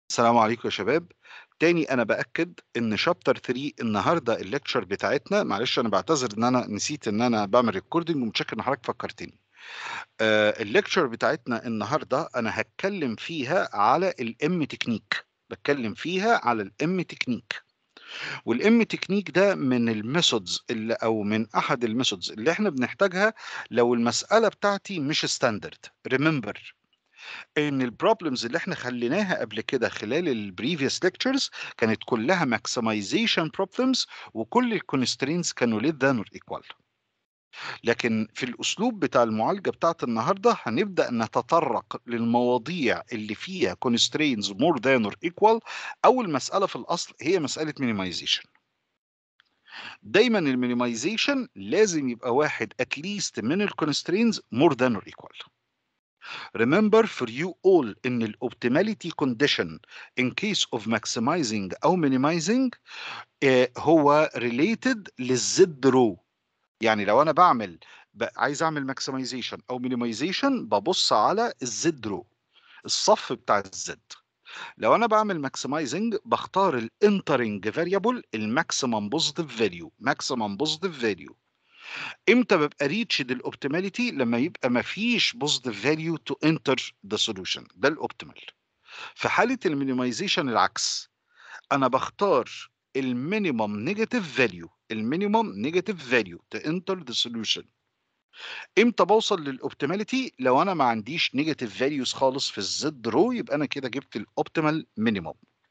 السلام عليكم يا شباب تاني انا باكد ان شابتر 3 النهارده الليكتشر بتاعتنا معلش انا بعتذر ان انا نسيت ان انا بعمل ريكوردنج ومتشكر ان حضرتك فكرتني آه الليكتشر بتاعتنا النهارده انا هتكلم فيها على الام تكنيك بتكلم فيها على الام تكنيك والام تكنيك ده من الميثودز اللي او من احد الميثودز اللي احنا بنحتاجها لو المساله بتاعتي مش ستاندرد ريمبر ان البروبلمز اللي احنا خليناها قبل كده خلال البريفيوس ليكتشرز كانت كلها ماكسمايزيشن بروبلمز وكل الكونسترينز كانوا ليت ذان اور ايكوال لكن في الاسلوب بتاع المعالجه بتاعت النهارده هنبدا نتطرق للمواضيع اللي فيها كونسترينز مور ذان اور ايكوال او المساله في الاصل هي مساله مينيمايزيشن دايما المينيمايزيشن لازم يبقى واحد اتليست من الكونسترينز مور ذان اور ايكوال Remember for you all ان ال optimality condition in case of maximizing أو minimizing آه، هو related للزد رو يعني لو أنا بعمل ب- عايز أعمل maximization أو minimization ببص على الزد رو الصف بتاع الزد لو أنا بعمل maximizing بختار ال entering variable الماكسيمم بوزيتيف فاليو maximum بوزيتيف فاليو امتى ببقى ريتشد الاوبتيماليتي لما يبقى ما فيش بوزيتيف فاليو تو انتر ذا سوليوشن ده الاوبتيمال في حاله المينيمايزيشن العكس انا بختار المينيمم نيجاتيف فاليو المينيمم نيجاتيف فاليو تو انتر ذا سوليوشن امتى بوصل للاوبتيماليتي لو انا ما عنديش نيجاتيف فاليوز خالص في الزد رو يبقى انا كده جبت الاوبتيمال مينيمم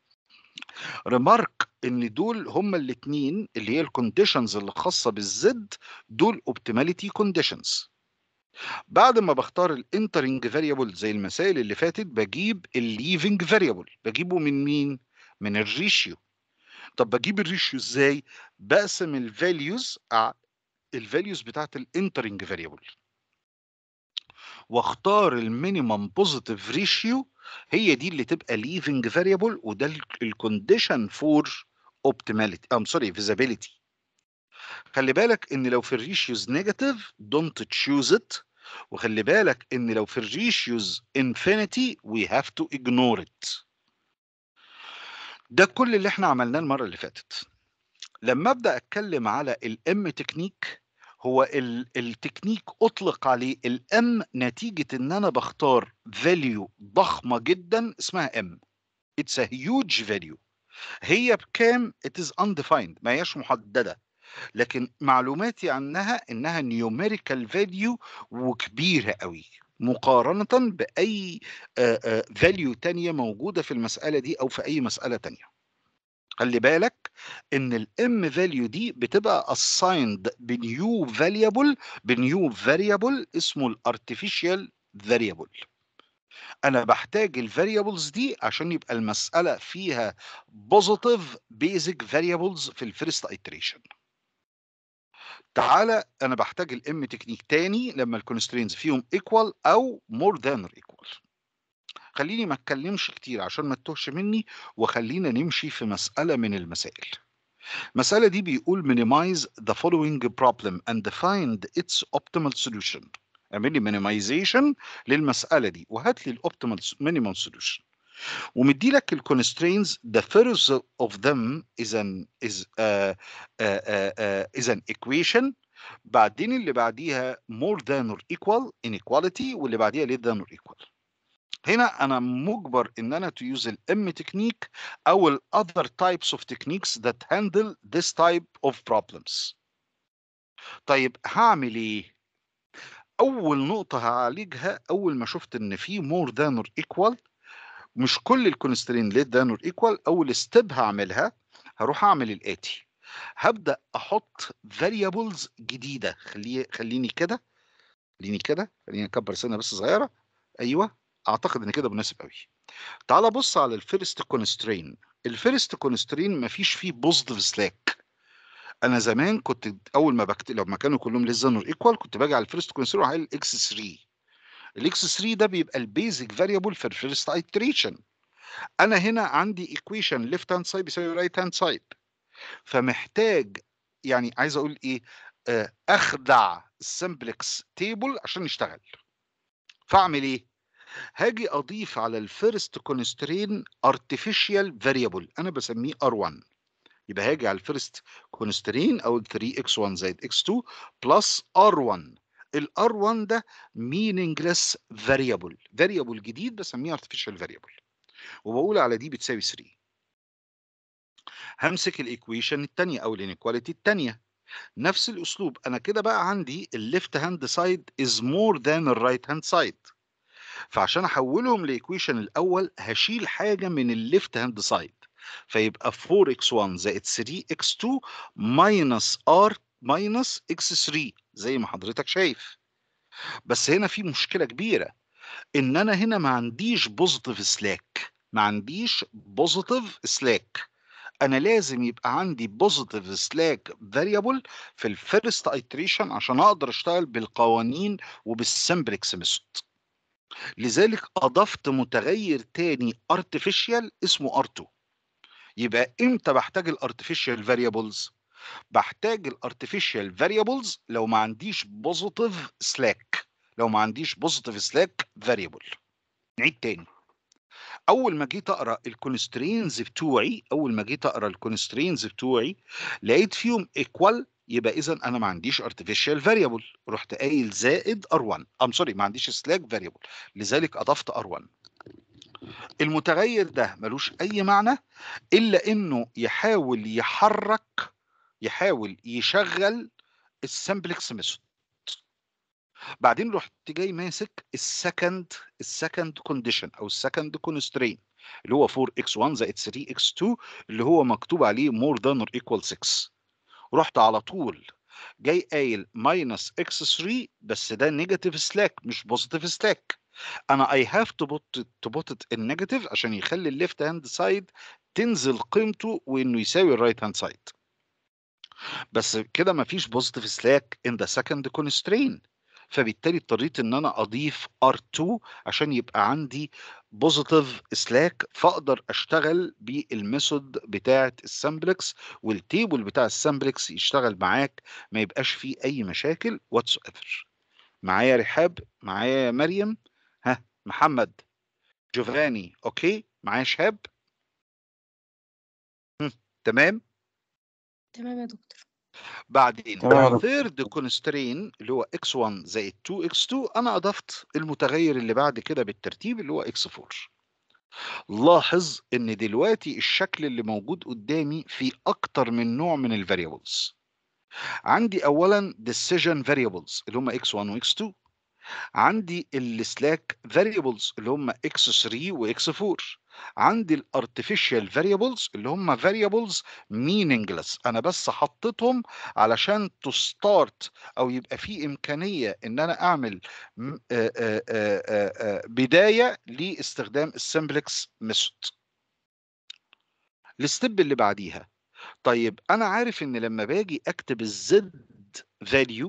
ريمارك ان دول هما الاثنين اللي هي الكونديشنز اللي خاصه بالزد دول اوبتيماليتي كونديشنز بعد ما بختار الانترنج فاريبل زي المسائل اللي فاتت بجيب الليفنج فاريبل بجيبه من مين من الريشيو طب بجيب الريشيو ازاي بقسم الفاليوز الفاليوز بتاعت الانترنج فاريبل واختار المينيمم بوزيتيف ريشيو هي دي اللي تبقى ليفنج فاريبل وده الكونديشن فور اوبتيماليتي ام سوري فيزابيليتي خلي بالك ان لو في الريشيوز نيجاتيف دونت تشوز ات وخلي بالك ان لو في الريشيوز انفينيتي وي هاف تو اجنور ات ده كل اللي احنا عملناه المره اللي فاتت لما ابدا اتكلم على الام تكنيك هو ال- التكنيك اطلق عليه الام نتيجه ان انا بختار فاليو ضخمه جدا اسمها ام اتس ا هيوج فاليو هي بكام it is undefined ما هياش محدده لكن معلوماتي عنها انها نيوميريكال فاليو وكبيره قوي مقارنه باي فاليو تانية موجوده في المساله دي او في اي مساله تانية خلي بالك ان الام فاليو دي بتبقى assigned بنيو فاليبل بنيو فاريبل اسمه الارتفيشال فاريبل انا بحتاج الفاريبلز دي عشان يبقى المساله فيها بوزيتيف بيزك فاريبلز في الفيرست ايتريشن تعالى انا بحتاج الام تكنيك تاني لما الكونسترينز فيهم ايكوال او مور ذان ايكوال خليني ما اتكلمش كتير عشان ما تتوهش مني وخلينا نمشي في مساله من المسائل المساله دي بيقول minimize the following problem and find its optimal solution اعمل لي minimization للمساله دي وهات لي الاوبتيمال minimum solution ومدي لك الكونسترينز the first of them is an is uh, uh, uh, uh, is an equation بعدين اللي بعديها more than or equal inequality واللي بعديها less than or equal هنا انا مجبر ان انا to use الام تكنيك او ال other types of techniques that handle this type of problems طيب هعمل ايه اول نقطه هعالجها اول ما شفت ان في more than or equal مش كل الكونسترين ليت ذان اور ايكوال اول ستيب هعملها هروح اعمل الاتي هبدا احط فاريبلز جديده خليه خليني كده خليني كده خليني اكبر سنه بس صغيره ايوه اعتقد ان كده مناسب قوي تعال بص على الفيرست كونسترين الفيرست كونسترين مفيش فيه بوزيتيف سلاك انا زمان كنت اول ما بكتب لما كانوا كلهم ليس ذان اور ايكوال كنت باجي على الفيرست كونسترين واعمل الاكس 3 الاكس 3 ده بيبقى البيزك فاريبل في الفيرست ايتريشن انا هنا عندي ايكويشن ليفت هاند سايد بيساوي رايت هاند سايد فمحتاج يعني عايز اقول ايه آه، اخدع السمبلكس تيبل عشان يشتغل فاعمل ايه هاجي اضيف على الفيرست كونسترين artificial variable انا بسميه R1 يبقى هاجي على الفيرست كونسترين او 3x1 زائد x2 بلس R1 ال R1 ده meaningless variable variable جديد بسميه artificial variable وبقول على دي بتساوي 3 همسك الايكويشن الثانيه او الانيكواليتي الثانيه نفس الاسلوب انا كده بقى عندي الليفت هاند سايد از مور ذان الرايت هاند سايد فعشان احولهم لايكويشن الاول هشيل حاجه من الليفت هاند سايد فيبقى 4x1 زائد 3x2 ماينس r ماينس x3 زي ما حضرتك شايف بس هنا في مشكله كبيره ان انا هنا ما عنديش بوزيتيف سلاك ما عنديش بوزيتيف سلاك انا لازم يبقى عندي بوزيتيف سلاك فاريبل في الفيرست ايتريشن عشان اقدر اشتغل بالقوانين وبالسمبلكس ميثود لذلك اضفت متغير تاني artificial اسمه R2 يبقى امتى بحتاج الارتفيشال فاريبلز بحتاج الارتفيشال فاريبلز لو ما عنديش بوزيتيف سلاك لو ما عنديش بوزيتيف سلاك فاريبل نعيد تاني اول ما جيت اقرا الكونسترينز بتوعي اول ما جيت اقرا الكونسترينز بتوعي لقيت فيهم ايكوال يبقى اذا انا ما عنديش artificial variable رحت قايل زائد R1 ام سوري ما عنديش سلاك variable لذلك اضفت R1 المتغير ده ملوش اي معنى الا انه يحاول يحرك يحاول يشغل السمبلكس ميثود بعدين رحت جاي ماسك السكند السكند كونديشن او السكند كونسترين اللي هو 4x1 زائد 3x2 اللي هو مكتوب عليه more than or equal 6 رحت على طول جاي قايل ماينس x3 بس ده نيجاتيف سلاك مش بوزيتيف سلاك انا اي هاف تو بوت تو بوت ات النيجاتيف عشان يخلي الليفت هاند سايد تنزل قيمته وانه يساوي الرايت هاند سايد بس كده مفيش بوزيتيف سلاك ان ذا سكند كونسترين فبالتالي اضطريت ان انا اضيف R2 عشان يبقى عندي بوزيتيف سلاك فاقدر اشتغل بالميثود بتاعه السامبلكس والتيبل بتاع السامبلكس يشتغل معاك ما يبقاش فيه اي مشاكل واتس ايفر معايا رحاب معايا مريم ها محمد جوفاني اوكي معايا شهاب هم، تمام تمام يا دكتور بعدين تمام يا دكتور. الثيرد كونسترين اللي هو x1 زائد 2x2 انا اضفت المتغير اللي بعد كده بالترتيب اللي هو x4 لاحظ ان دلوقتي الشكل اللي موجود قدامي فيه اكتر من نوع من الفاريبلز عندي اولا decision variables اللي هم x1 و x2 عندي السلاك variables اللي هم x3 و x4 عندي الارتفيشال variables اللي هم variables meaningless انا بس حطيتهم علشان to start او يبقى في امكانيه ان انا اعمل م- آه، آه، آه، آه، آه، بدايه لاستخدام السمبلكس ميثود الستيب اللي بعديها طيب انا عارف ان لما باجي اكتب الزد فاليو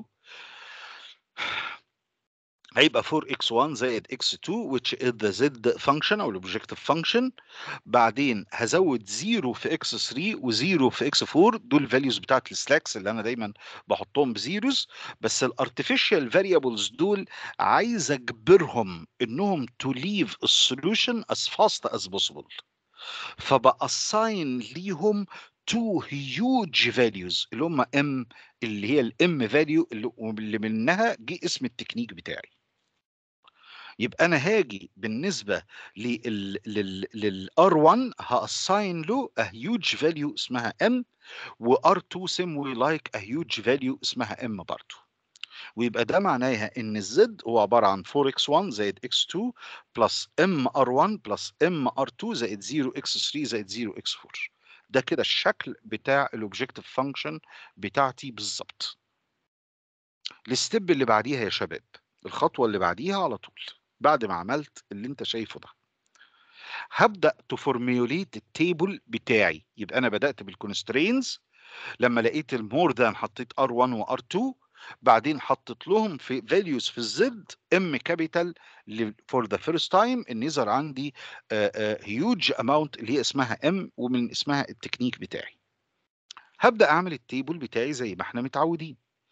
هيبقى 4x1 زائد x2 which is the z function او الاوبجكتيف function بعدين هزود 0 في x3 و0 في x4 دول الفاليوز بتاعت السلاكس اللي انا دايما بحطهم بزيروز بس الارتفيشال فاريبلز دول عايز اجبرهم انهم to leave السوليوشن as fast as possible فبأساين ليهم تو هيوج فاليوز اللي هم ام اللي هي الام فاليو اللي واللي منها جه اسم التكنيك بتاعي يبقى انا هاجي بالنسبه لل لل للار1 هاساين له a huge value اسمها m وار2 سموي لايك a huge value اسمها m برضه ويبقى ده معناها ان الزد هو عباره عن 4x1 زائد x2 بلس mr1 بلس mr2 زائد 0x3 زائد 0x4 ده كده الشكل بتاع الاوبجكتيف فانكشن بتاعتي بالظبط الستيب اللي بعديها يا شباب الخطوه اللي بعديها على طول بعد ما عملت اللي انت شايفه ده هبدا تفورميوليت التيبل بتاعي يبقى انا بدات بالكونسترينز لما لقيت المور ذان حطيت R1 وR2 بعدين حطيت لهم في values في الزد ام كابيتال for the first time ان يظهر عندي uh, uh, huge amount اللي هي اسمها ام ومن اسمها التكنيك بتاعي هبدا اعمل التيبل بتاعي زي ما احنا متعودين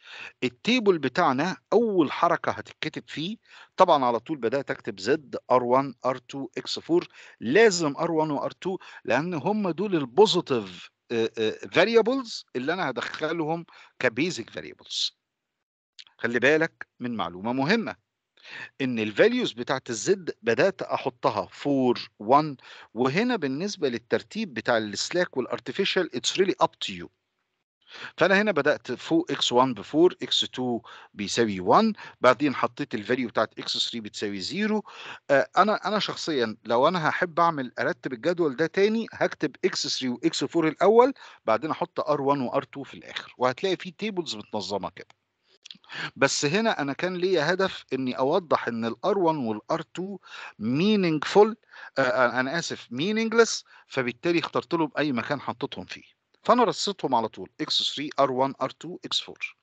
التيبل بتاعنا اول حركه هتتكتب فيه طبعا على طول بدات اكتب زد ار1 ار2 اكس4 لازم ار1 وار2 لان هم دول البوزيتيف فاريبلز اللي انا هدخلهم كبيزك فاريبلز خلي بالك من معلومه مهمه ان الفاليوز بتاعت الزد بدات احطها 4 1 وهنا بالنسبه للترتيب بتاع السلاك والارتفيشال اتس ريلي اب تو يو فانا هنا بدات فوق x1 ب 4 x2 بيساوي 1 بعدين حطيت الفاليو بتاعت x3 بتساوي 0 آه انا انا شخصيا لو انا هحب اعمل ارتب الجدول ده تاني هكتب x3 وx4 الاول بعدين احط r1 وr2 في الاخر وهتلاقي في تيبلز متنظمه كده بس هنا انا كان ليا هدف اني اوضح ان الار 1 والار 2 meaningful آه انا اسف meaningless فبالتالي اخترت لهم اي مكان حطيتهم فيه فانا رصيتهم على طول x3 r1 r2 x4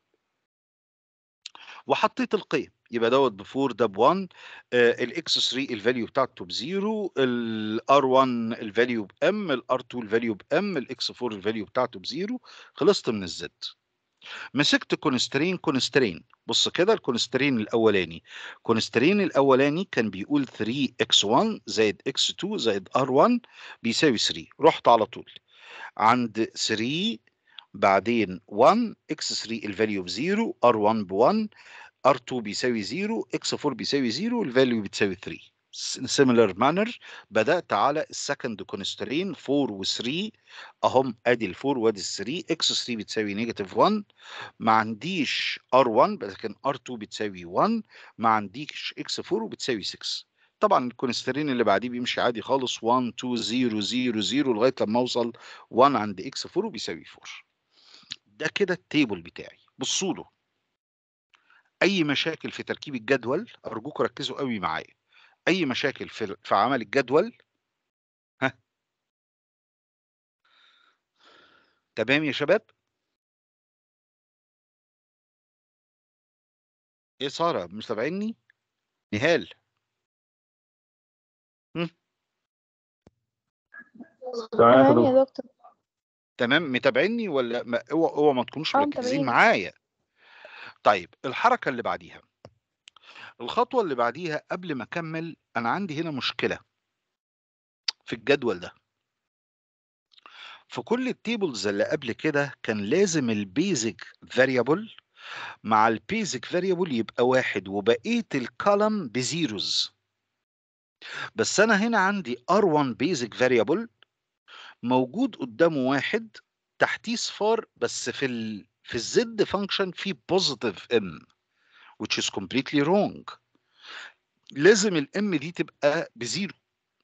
وحطيت القيم يبقى دوت ب 4 ده ب 1 الاكس 3 الفاليو بتاعته ب 0 الار 1 الفاليو بام الار 2 الفاليو بام الاكس 4 الفاليو بتاعته ب 0 خلصت من الزد مسكت كونسترين كونسترين بص كده الكونسترين الاولاني كونسترين الاولاني كان بيقول 3x1 زائد x2 زائد r1 بيساوي 3 رحت على طول عند 3 بعدين 1 x3 الفاليو ب 0 r1 ب 1 r2 بيساوي 0 x4 بيساوي 0 الفاليو بتساوي 3 similar manner بدأت على السكند كونسترين 4 و 3 اهم ادي ال 4 وادي ال 3 اكس 3 بتساوي نيجاتيف 1 ما عنديش ار1 لكن ار2 بتساوي 1 ما عنديش اكس 4 وبتساوي 6 طبعا الكونسترين اللي بعديه بيمشي عادي خالص 1 2 0 0 0 لغايه لما اوصل 1 عند اكس 4 وبيساوي 4 ده كده التيبل بتاعي بصوا له اي مشاكل في تركيب الجدول ارجوكم ركزوا قوي معايا اي مشاكل في في عمل الجدول ها تمام يا شباب ايه ساره مش تابعيني نهال هم؟ تمام تمام يا دكتور تمام متابعيني ولا ما اوعى اوعى ما تكونوش اه مركزين متابعينك معايا طيب الحركه اللي بعديها الخطوه اللي بعديها قبل ما اكمل انا عندي هنا مشكله في الجدول ده في كل التيبلز اللي قبل كده كان لازم البيزك فاريبل مع البيزك فاريبل يبقى واحد وبقيه الكولم بزيروز بس انا هنا عندي R1 بيزك فاريبل موجود قدامه واحد تحتيه صفار بس في ال في الزد فانكشن في بوزيتيف ام which is completely wrong لازم الام دي تبقى بزيرو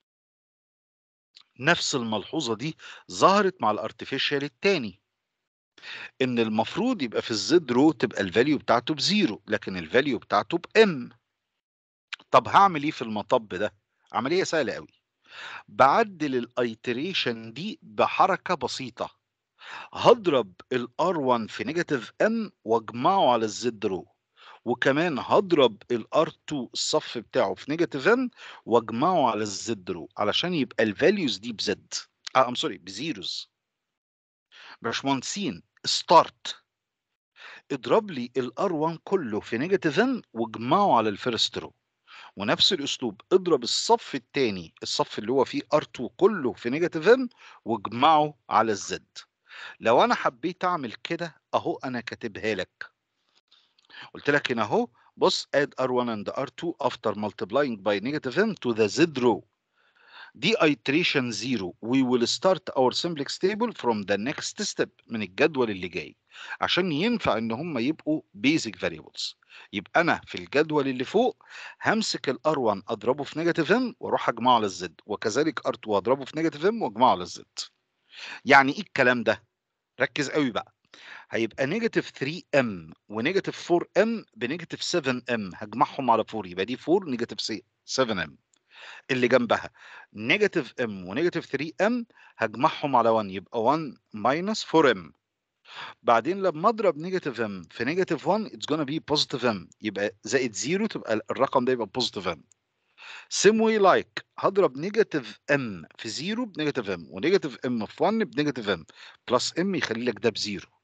نفس الملحوظه دي ظهرت مع الارتفيشال التاني ان المفروض يبقى في الزد رو تبقى الفاليو بتاعته بزيرو لكن الفاليو بتاعته بام طب هعمل ايه في المطب ده عمليه سهله قوي بعدل الايتريشن دي بحركه بسيطه هضرب الار 1 في نيجاتيف ام واجمعه على الزد رو وكمان هضرب الار 2 الصف بتاعه في نيجاتيف ام واجمعه على الزد رو علشان يبقى الفاليوز دي بزد اه ام سوري بزيروز باشمهندسين ستارت اضرب لي الار 1 كله في نيجاتيف ام واجمعه على الفيرست رو ونفس الاسلوب اضرب الصف الثاني الصف اللي هو فيه ار2 كله في نيجاتيف ام واجمعه على الزد لو انا حبيت اعمل كده اهو انا كاتبها لك قلت لك هنا اهو بص add r1 and r2 after multiplying by negative m to the z row دي iteration 0 we will start our simplex table from the next step من الجدول اللي جاي عشان ينفع ان هم يبقوا basic variables يبقى انا في الجدول اللي فوق همسك ال R1 اضربه في نيجاتيف ام واروح اجمعه على الزد وكذلك R2 اضربه في نيجاتيف ام واجمعه على الزد يعني ايه الكلام ده ركز قوي بقى هيبقى نيجاتيف 3 ام ونيجاتيف 4 ام بنيجاتيف 7 ام هجمعهم على 4 يبقى دي 4 نيجاتيف 7 ام اللي جنبها نيجاتيف ام ونيجاتيف 3 ام هجمعهم على 1 يبقى 1 ماينس 4 ام بعدين لما اضرب نيجاتيف ام في نيجاتيف 1 اتس gonna be بوزيتيف ام يبقى زائد 0 تبقى الرقم ده يبقى بوزيتيف ام سيم واي لايك هضرب نيجاتيف ام في 0 بنيجاتيف ام ونيجاتيف ام في 1 بنيجاتيف ام بلس ام يخلي لك ده بزيرو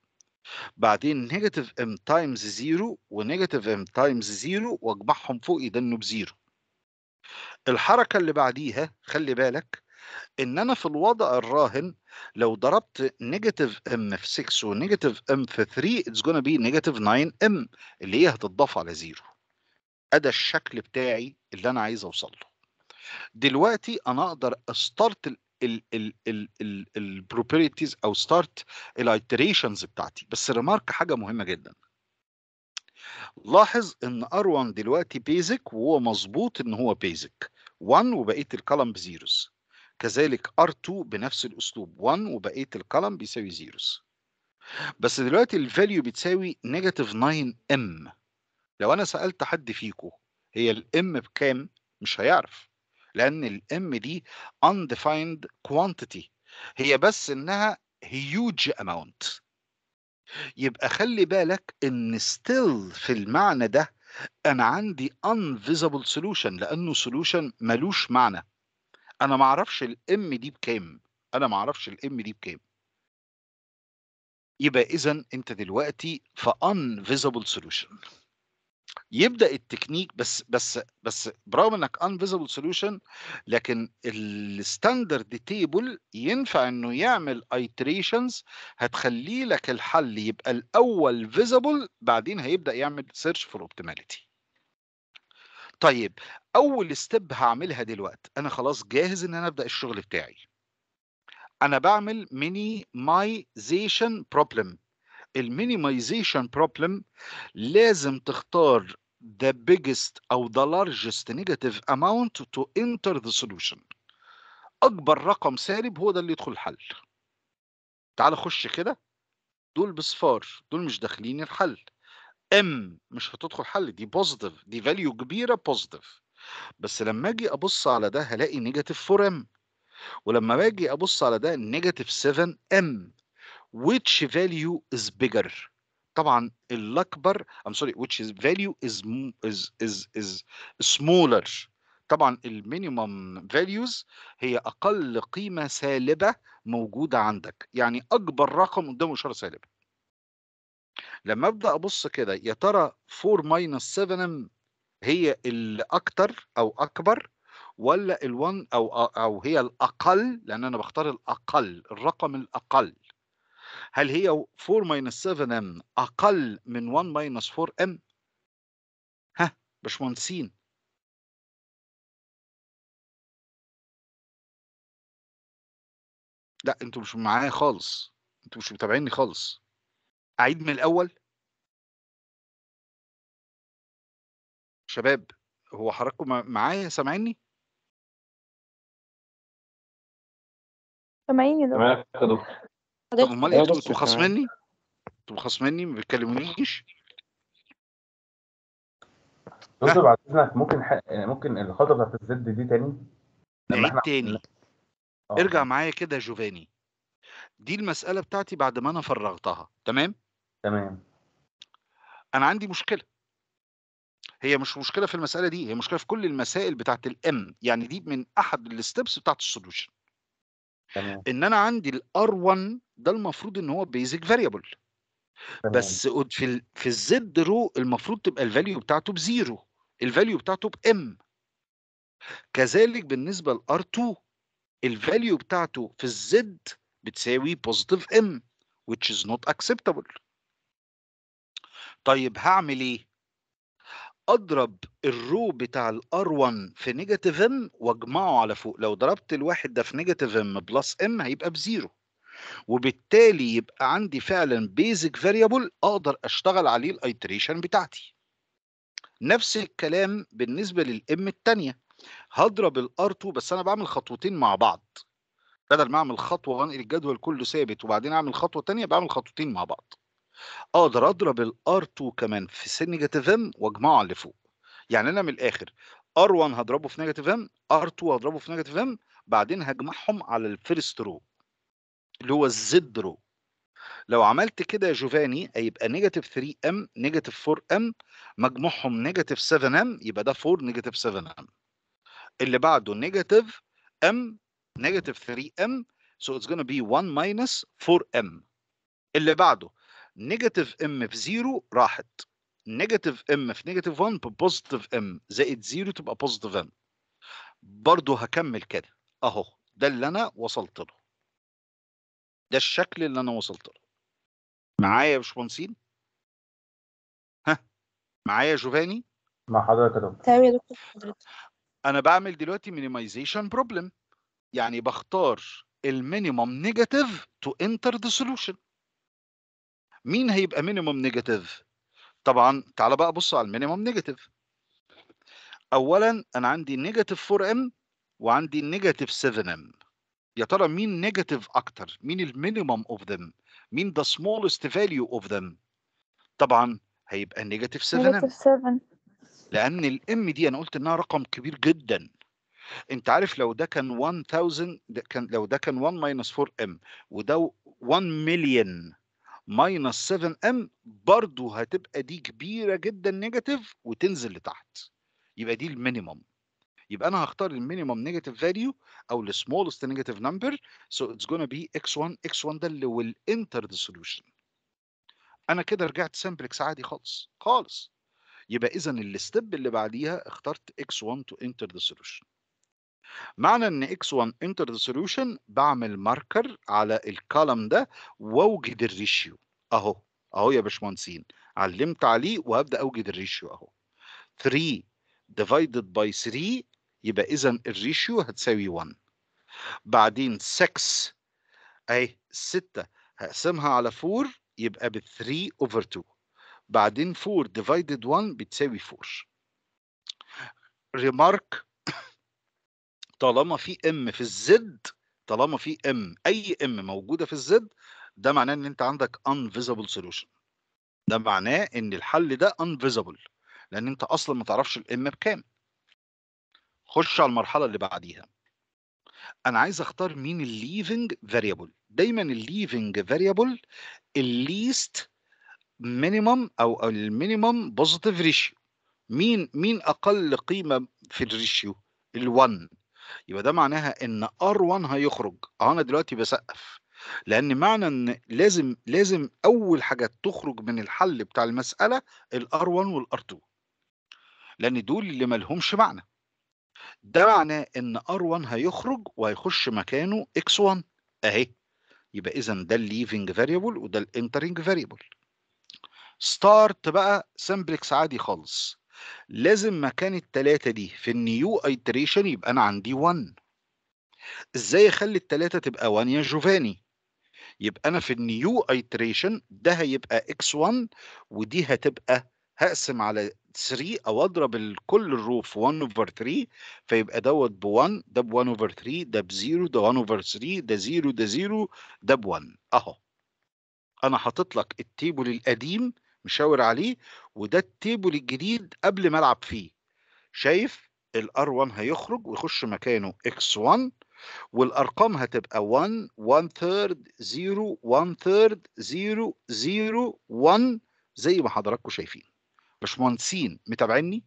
بعدين نيجاتيف ام تايمز 0 ونيجاتيف ام تايمز 0 واجمعهم فوق يدنوا بزيرو الحركه اللي بعديها خلي بالك ان انا في الوضع الراهن لو ضربت نيجاتيف ام في 6 ونيجاتيف ام في 3 اتس جونا بي نيجاتيف 9 ام اللي هي هتتضاف على زيرو ادى الشكل بتاعي اللي انا عايز اوصل له دلوقتي انا اقدر استارت البروبرتيز او ستارت الايتريشنز بتاعتي بس ريمارك حاجه مهمه جدا لاحظ ان ار1 دلوقتي بيزك وهو مظبوط ان هو بيزك 1 وبقيه الكلم بزيروز كذلك R2 بنفس الأسلوب 1 وبقية الكولم بيساوي زيروز بس دلوقتي الفاليو بتساوي نيجاتيف 9 ام لو أنا سألت حد فيكم هي الام بكام مش هيعرف لأن الام دي undefined quantity هي بس إنها huge amount يبقى خلي بالك إن still في المعنى ده أنا عندي unvisible solution لأنه solution ملوش معنى انا ما اعرفش الام دي بكام انا ما اعرفش الام دي بكام يبقى اذا انت دلوقتي في unvisible solution يبدا التكنيك بس بس بس برغم انك unvisible solution لكن الستاندرد تيبل ينفع انه يعمل iterations هتخلي لك الحل يبقى الاول visible بعدين هيبدا يعمل search for optimality طيب اول ستيب هعملها دلوقتي انا خلاص جاهز ان انا ابدا الشغل بتاعي انا بعمل مينيمايزيشن بروبلم المينيمايزيشن بروبلم لازم تختار the biggest او the largest negative amount to enter the solution اكبر رقم سالب هو ده اللي يدخل الحل تعال خش كده دول بصفار دول مش داخلين الحل ام مش هتدخل حل دي بوزيتيف دي فاليو كبيره بوزيتيف بس لما اجي ابص على ده هلاقي نيجاتيف 4 ام ولما باجي ابص على ده نيجاتيف 7 ام which value is bigger طبعا الاكبر I'm sorry which is value is is is is smaller طبعا المينيمم values هي اقل قيمه سالبه موجوده عندك يعني اكبر رقم قدامه اشاره سالبه لما ابدا ابص كده يا ترى 4 ماينس 7 ام هي الاكتر او اكبر ولا ال1 او او هي الاقل لان انا بختار الاقل الرقم الاقل هل هي 4 ماينس 7 ام اقل من 1 ماينس 4 ام ها باشمهندسين لا انتوا مش معايا خالص انتوا مش متابعيني خالص اعيد من الاول شباب هو حضراتكم معايا سامعيني سامعين يا دكتور تمام يا دكتور طب امال أيوة انتوا بس انتوا تمام. خاصميني انتوا خاصميني ما بتكلمونيش دكتور بعد اذنك ممكن ح... ممكن الخطوه بتاعت الزد دي تاني لما نعيد احنا تاني آه، ارجع معايا كده يا جوفاني دي المسألة بتاعتي بعد ما انا فرغتها تمام تمام انا عندي مشكلة هي مش مشكلة في المسألة دي هي مشكلة في كل المسائل بتاعت الام يعني دي من احد الستبس بتاعت السولوشن تمام ان انا عندي الار 1 ده المفروض ان هو بيزك فاريبل تمام بس قد- في ال في الزد رو المفروض تبقى الفاليو بتاعته بزيرو الفاليو بتاعته بام كذلك بالنسبه لار 2 الفاليو بتاعته في الزد بتساوي بوزيتيف ام which is not acceptable طيب هعمل ايه اضرب الرو بتاع الار 1 في نيجاتيف ام واجمعه على فوق لو ضربت الواحد ده في نيجاتيف ام بلس ام هيبقى بزيرو وبالتالي يبقى عندي فعلا بيزك فاريبل اقدر اشتغل عليه الايتريشن بتاعتي نفس الكلام بالنسبه للام الثانيه هضرب الار 2 بس انا بعمل خطوتين مع بعض بدل ما اعمل خطوه وانقل الجدول كله ثابت وبعدين اعمل خطوه ثانيه بعمل خطوتين مع بعض اقدر اضرب الار 2 كمان في سن نيجاتيف ام واجمعه على اللي فوق يعني انا من الاخر ار 1 هضربه في نيجاتيف ام ار 2 هضربه في نيجاتيف ام بعدين هجمعهم على الفيرست رو اللي هو الزد رو لو عملت كده يا جوفاني هيبقى نيجاتيف 3 ام نيجاتيف 4 ام مجموعهم نيجاتيف 7 ام يبقى ده 4 نيجاتيف 7 ام اللي بعده نيجاتيف ام نيجاتيف 3 ام so it's gonna be 1 minus 4 ام اللي بعده نيجاتيف ام في 0 راحت نيجاتيف ام في نيجاتيف 1 ببوزيتيف ام زائد 0 تبقى بوزيتيف ام برضه هكمل كده اهو ده اللي انا وصلت له ده الشكل اللي انا وصلت له معايا يا باشمهندسين ها معايا يا جوفاني مع حضرتك يا دكتور تمام يا دكتور حضرتك انا بعمل دلوقتي مينيمايزيشن بروبلم يعني بختار المينيمم نيجاتيف تو انتر ذا سولوشن مين هيبقى مينيمم نيجاتيف طبعا تعال بقى بص على المينيمم نيجاتيف اولا انا عندي نيجاتيف 4 ام وعندي نيجاتيف 7 ام يا ترى مين نيجاتيف اكتر مين المينيمم اوف ذم مين ذا سمولست فاليو اوف ذم طبعا هيبقى نيجاتيف 7 ام نيجاتيف 7 لان الام دي انا قلت انها رقم كبير جدا انت عارف لو ده كان 1000 ده كان لو ده كان 1 ماينس 4 ام وده 1 مليون ماينس 7 ام برضه هتبقى دي كبيره جدا نيجاتيف وتنزل لتحت يبقى دي المينيمم يبقى انا هختار المينيمم نيجاتيف فاليو او السمولست نيجاتيف نمبر سو اتس gonna بي x1 x1 ده اللي will enter the solution انا كده رجعت سامبلكس عادي خالص خالص يبقى اذا الستيب اللي بعديها اخترت x1 to enter the solution معنى ان x1 enter the solution بعمل ماركر على الكولم ده واوجد الريشيو اهو اهو يا باشمهندسين علمت عليه وهبدا اوجد الريشيو اهو 3 divided by 3 يبقى اذا الريشيو هتساوي 1 بعدين 6 اهي 6 هقسمها على 4 يبقى ب 3 over 2 بعدين 4 divided 1 بتساوي 4 ريمارك طالما في ام في الزد طالما في ام اي ام موجوده في الزد ده معناه ان انت عندك unvisible solution ده معناه ان الحل ده unvisible لان انت اصلا ما تعرفش الام بكام خش على المرحله اللي بعديها انا عايز اختار مين الليفنج فاريبل دايما الليفنج فاريبل الليست مينيمم او المينيمم بوزيتيف ريشيو مين مين اقل قيمه في الريشيو ال1 يبقى ده معناها ان R1 هيخرج اه انا دلوقتي بسقف لان معنى ان لازم لازم اول حاجه تخرج من الحل بتاع المساله الار 1 والار 2 لان دول اللي مالهمش معنى ده معناه ان ار 1 هيخرج وهيخش مكانه اكس 1 اهي يبقى اذا ده الليفنج فاريبل وده الانترنج فاريبل ستارت بقى سمبلكس عادي خالص لازم مكان التلاتة دي في النيو ايتريشن يبقى انا عندي 1 ازاي اخلي التلاتة تبقى 1 يا جوفاني يبقى انا في النيو ايتريشن ده هيبقى x1 ودي هتبقى هقسم على 3 او اضرب الكل الرو في 1 اوفر 3 فيبقى دوت ب 1 ده ب 1 اوفر 3 ده ب 0 ده 1 اوفر 3 ده 0 ده 0 ده ب 1 اهو انا حاطط لك التيبل القديم مشاور عليه وده التيبل الجديد قبل ما العب فيه شايف الار 1 هيخرج ويخش مكانه x1 والارقام هتبقى 1 1 ثيرد 0 1 ثيرد 0 0 1 زي ما حضراتكم شايفين باشمهندسين متابعيني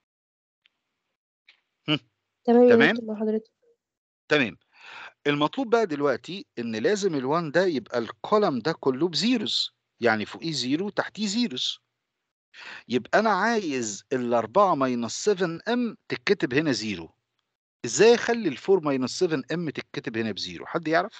تمام يا تمام. دكتور مع حضرتك تمام المطلوب بقى دلوقتي ان لازم ال1 ده يبقى الكولم ده كله بزيروز يعني فوقيه زيرو تحتيه زيروز يبقى انا عايز ال4 ماينس 7 ام تتكتب هنا زيرو ازاي اخلي ال4 ماينس 7 ام تتكتب هنا بزيرو حد يعرف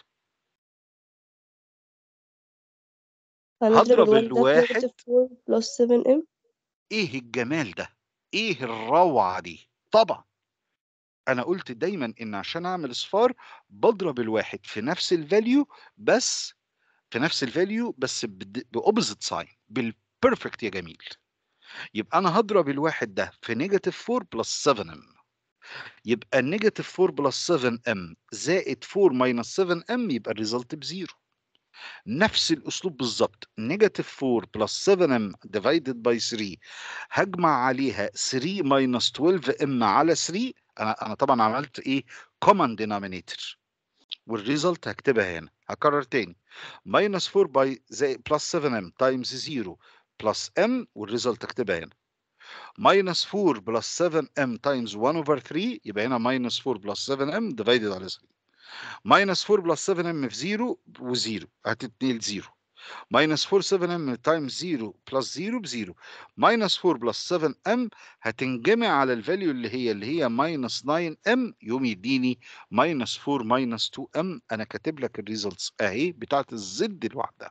هضرب هنضرب ال 1 ده الواحد. في نيجاتيف 4 بلس 7 ام ايه الجمال ده ايه الروعه دي طبعا انا قلت دايما ان عشان اعمل اصفار بضرب الواحد في نفس الفاليو بس في نفس الفاليو بس باوبزيت ساين بالبرفكت يا جميل يبقى انا هضرب الواحد ده في نيجاتيف 4 بلس 7 ام يبقى النيجاتيف 4 بلس 7 ام زائد 4 ماينس 7 ام يبقى الريزلت بزيرو نفس الاسلوب بالظبط نيجاتيف 4 بلس 7 ام ديفايدد باي 3 هجمع عليها 3 ماينس 12 ام على 3 انا انا طبعا عملت ايه كومن دينومينيتور والريزلت هكتبها هنا هكرر تاني ماينس 4 باي زائد بلس 7 ام تايمز 0 بلس ام والريزلت هكتبها هنا ماينس 4 بلس 7 ام تايمز 1 اوفر 3 يبقى هنا ماينس 4 بلس 7 ام ديفايدد على 3 ماينس 4 بلس 7 ام في 0 و0 هتتنقل 0 ماينس 4 7 ام تايمز 0 بلس 0 بزيرو ماينس 4 بلس 7 ام هتنجمع على الفاليو اللي هي اللي هي ماينس 9 ام يقوم يديني ماينس 4 ماينس 2 ام انا كاتب لك الريزلتس اهي بتاعت الزد لوحدها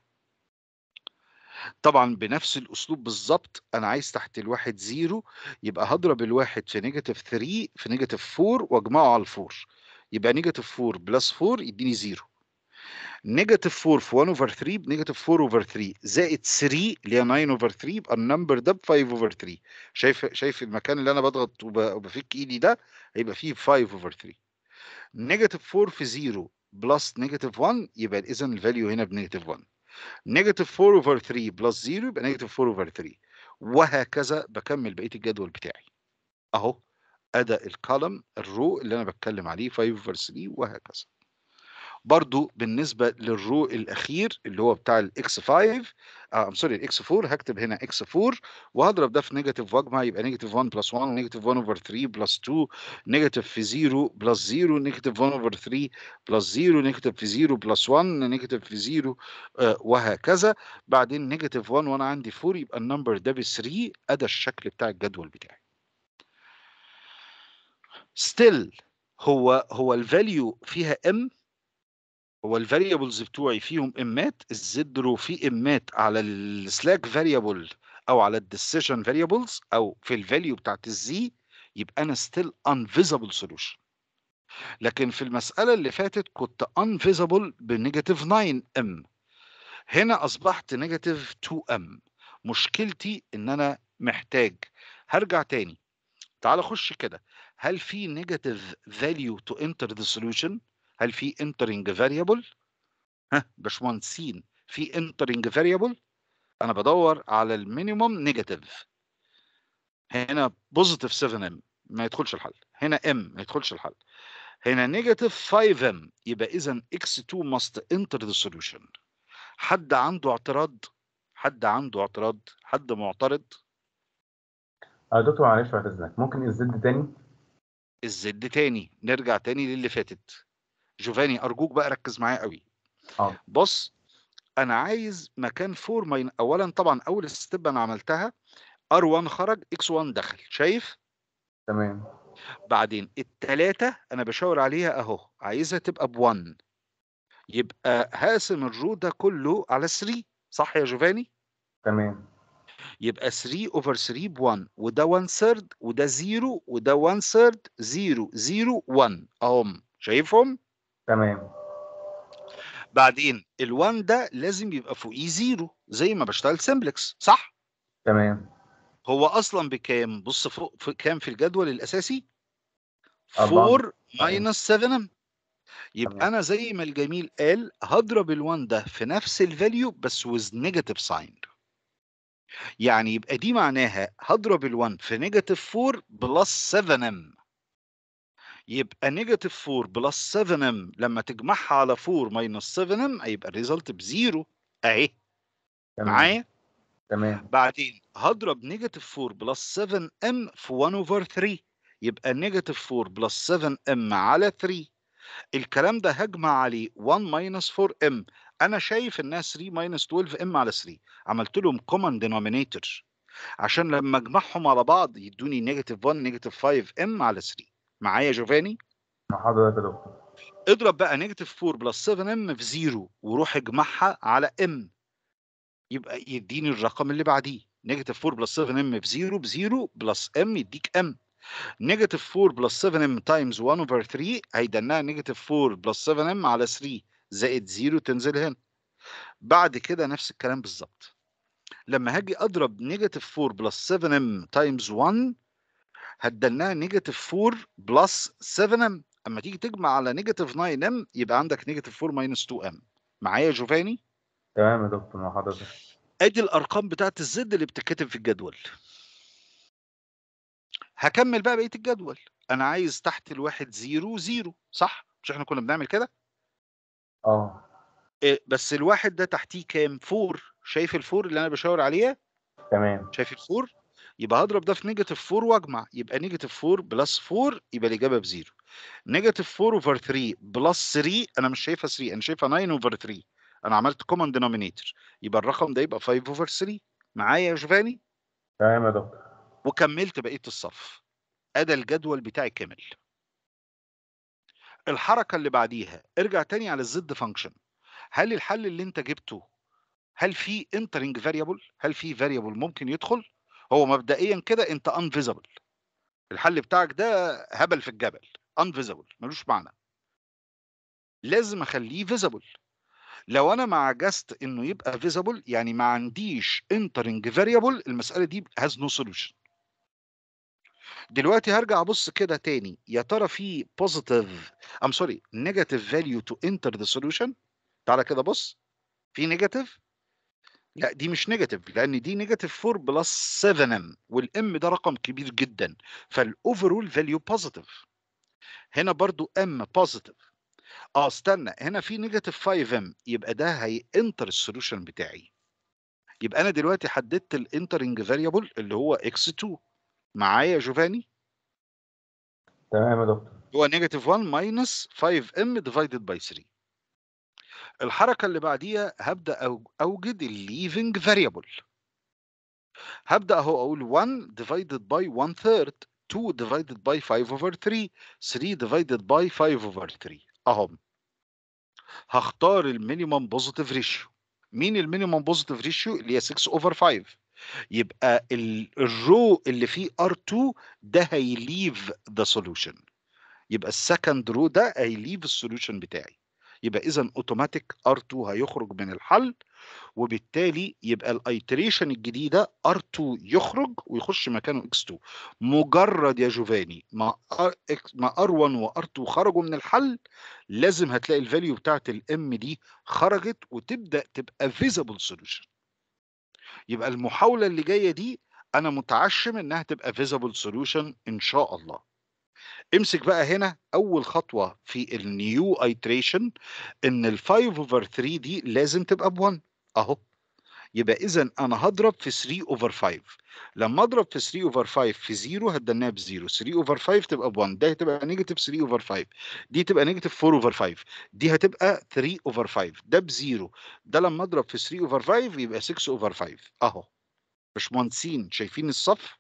طبعا بنفس الاسلوب بالظبط انا عايز تحت الواحد زيرو يبقى هضرب الواحد في نيجاتيف 3 في نيجاتيف 4 واجمعه على الفور يبقى نيجاتيف 4 بلس 4 يديني زيرو نيجاتيف 4 في 1 اوفر 3 بنيجاتيف 4 اوفر 3 زائد 3 اللي هي 9 اوفر 3 يبقى النمبر ده ب 5 اوفر 3 شايف شايف المكان اللي انا بضغط وب- وبفك ايدي ده هيبقى فيه 5 اوفر 3 نيجاتيف 4 في 0 بلس نيجاتيف 1 يبقى اذا الفاليو هنا بنيجاتيف 1 نيجاتيف 4 اوفر 3 بلس 0 يبقى نيجاتيف 4 اوفر 3 وهكذا بكمل بقيه الجدول بتاعي اهو ادى الكولم الرو اللي انا بتكلم عليه 5 اوفر 3 وهكذا برضو بالنسبه للرو الاخير اللي هو بتاع الاكس 5 ام سوري الاكس 4 هكتب هنا اكس 4 وهضرب ده في نيجاتيف واجمع يبقى نيجاتيف 1 بلس 1 نيجاتيف 1 اوفر 3 بلس 2 نيجاتيف في 0 بلس 0 نيجاتيف 1 اوفر 3 بلس 0 نيجاتيف في 0 بلس 1 نيجاتيف في 0 آه، وهكذا بعدين نيجاتيف 1 وانا عندي 4 يبقى النمبر ده ب 3 ادى الشكل بتاع الجدول بتاعي ستيل هو هو الفاليو فيها ام هو الفاريبلز بتوعي فيهم امات الزد رو فيه امات على السلاك فاريبل او على الديسيشن فاريبلز او في الفاليو بتاعت الزي يبقى انا ستيل unvisible solution لكن في المساله اللي فاتت كنت unvisible بنيجاتيف 9 ام هنا اصبحت نيجاتيف 2 ام مشكلتي ان انا محتاج هرجع تاني تعال اخش كده هل في نيجاتيف فاليو تو انتر ذا سوليوشن هل في entering variable ها باشمهندسين في entering variable انا بدور على المينيموم نيجاتيف هنا بوزيتيف 7 ام ما يدخلش الحل هنا ام ما يدخلش الحل هنا نيجاتيف 5 ام يبقى اذا x2 must enter the solution حد عنده اعتراض حد عنده اعتراض حد معترض اه دكتور معلش بعد اذنك ممكن الزد تاني الزد تاني نرجع تاني للي فاتت جوفاني ارجوك بقى ركز معايا قوي اه بص انا عايز مكان 4 ماين اولا طبعا اول ستيب انا عملتها ار1 خرج x1 دخل شايف تمام بعدين التلاتة انا بشاور عليها اهو عايزها تبقى ب1 يبقى هقسم الرو ده كله على 3 صح يا جوفاني تمام يبقى 3 اوفر 3 ب1 وده 1 ثيرد وده 0 وده 1 ثيرد 0 0 1 اهم شايفهم تمام بعدين ال1 ده لازم يبقى فوقيه 0 زي ما بشتغل سمبلكس صح تمام هو اصلا بكام بص فوق في كام في الجدول الاساسي أربعة. 4 ماينس 7 ام يبقى تمام. انا زي ما الجميل قال هضرب ال1 ده في نفس الفاليو بس with نيجاتيف ساين يعني يبقى دي معناها هضرب ال1 في نيجاتيف 4 بلس 7 ام يبقى نيجاتيف 4 بلس 7 ام لما تجمعها على 4 ماينس 7 ام هيبقى الريزلت بزيرو اهي تمام معايا تمام بعدين هضرب نيجاتيف 4 بلس 7 ام في 1 اوفر 3 يبقى نيجاتيف 4 بلس 7 ام على 3 الكلام ده هجمع عليه 1 ماينس 4 ام انا شايف انها 3 ماينس 12 ام على 3 عملت لهم كومن دينومينيتور عشان لما اجمعهم على بعض يدوني نيجاتيف 1 نيجاتيف 5 ام على 3 معايا جوفاني مع حضرتك يا دكتور اضرب بقى نيجاتيف 4 بلس 7 ام في 0 وروح اجمعها على ام يبقى يديني الرقم اللي بعديه نيجاتيف 4 بلس 7 ام في 0 ب 0 بلس ام يديك ام نيجاتيف 4 بلس 7 ام تايمز 1 اوفر 3 هيدناها نيجاتيف 4 بلس 7 ام على 3 زائد 0 تنزل هنا بعد كده نفس الكلام بالظبط لما هاجي اضرب نيجاتيف 4 بلس 7 ام تايمز 1 هتدناها نيجاتيف 4 بلس 7 ام اما تيجي تجمع على نيجاتيف 9 ام يبقى عندك نيجاتيف 4 ماينس 2 ام معايا يا جوفاني تمام يا دكتور مع حضرتك ادي الارقام بتاعت الزد اللي بتتكتب في الجدول هكمل بقى بقيه الجدول انا عايز تحت الواحد زيرو زيرو صح مش احنا كنا بنعمل كده اه إيه بس الواحد ده تحتيه كام فور شايف الفور اللي انا بشاور عليها تمام شايف الفور يبقى هضرب ده في نيجاتيف 4 واجمع يبقى نيجاتيف 4 بلس 4 يبقى الاجابه بزيرو نيجاتيف 4 اوفر 3 بلس 3 انا مش شايفها 3 انا شايفها 9 اوفر 3 انا عملت كومن دينومينيتور يبقى الرقم ده يبقى 5 اوفر 3 معايا يا جوفاني تمام يا دكتور وكملت بقيه الصف ادى الجدول بتاعي كامل الحركه اللي بعديها ارجع تاني على الزد فانكشن هل الحل اللي انت جبته هل في انترنج فاريبل هل في فاريبل ممكن يدخل هو مبدئيا كده انت انفيزبل الحل بتاعك ده هبل في الجبل انفيزبل ملوش معنى لازم اخليه فيزبل لو انا ما عجزت انه يبقى فيزبل يعني ما عنديش انترنج فاريبل المساله دي هاز نو سوليوشن دلوقتي هرجع ابص كده تاني يا ترى في بوزيتيف ام سوري نيجاتيف فاليو تو انتر ذا سوليوشن تعالى كده بص في نيجاتيف لا دي مش نيجاتيف لان دي نيجاتيف 4 بلس 7 ام والام ده رقم كبير جدا فالاوفرول فاليو بوزيتيف هنا برضو ام بوزيتيف اه استنى هنا في نيجاتيف 5 ام يبقى ده هينتر السوليوشن بتاعي يبقى انا دلوقتي حددت الانترنج فاريبل اللي هو اكس 2 معايا يا جوفاني تمام يا دكتور هو نيجاتيف 1 ماينس 5 ام ديفايدد باي 3 الحركه اللي بعديها هبدا أو- اوجد الليفنج فاريبل هبدا اهو اقول 1 divided by 1 third 2 divided by 5 over 3 3 divided by 5 over 3 اهو هختار المينيمم بوزيتيف ريشيو مين المينيمم بوزيتيف ريشيو اللي هي 6 اوفر 5 يبقى ال- الرو اللي فيه R2 ده هيليف ذا سوليوشن يبقى السكند رو ده هيليف السوليوشن بتاعي يبقى اذا اوتوماتيك R2 هيخرج من الحل وبالتالي يبقى الايتريشن الجديده R2 يخرج ويخش مكانه X2 مجرد يا جوفاني ما R X- ما R1 و R2 خرجوا من الحل لازم هتلاقي الفاليو بتاعت الام دي خرجت وتبدا تبقى فيزبل سوليوشن يبقى المحاوله اللي جايه دي انا متعشم انها تبقى فيزبل سوليوشن ان شاء الله امسك بقى هنا اول خطوه في النيو ايتريشن ان ال 5 اوفر 3 دي لازم تبقى ب 1 اهو يبقى اذا انا هضرب في 3 اوفر 5 لما اضرب في 3 اوفر 5 في 0 هتدناها ب 0 3 اوفر 5 تبقى ب 1 ده هتبقى نيجاتيف 3 اوفر 5 دي تبقى نيجاتيف 4 اوفر 5 دي هتبقى 3 اوفر 5 ده ب 0 ده لما اضرب في 3 اوفر 5 يبقى 6 اوفر 5 اهو باشمهندسين شايفين الصف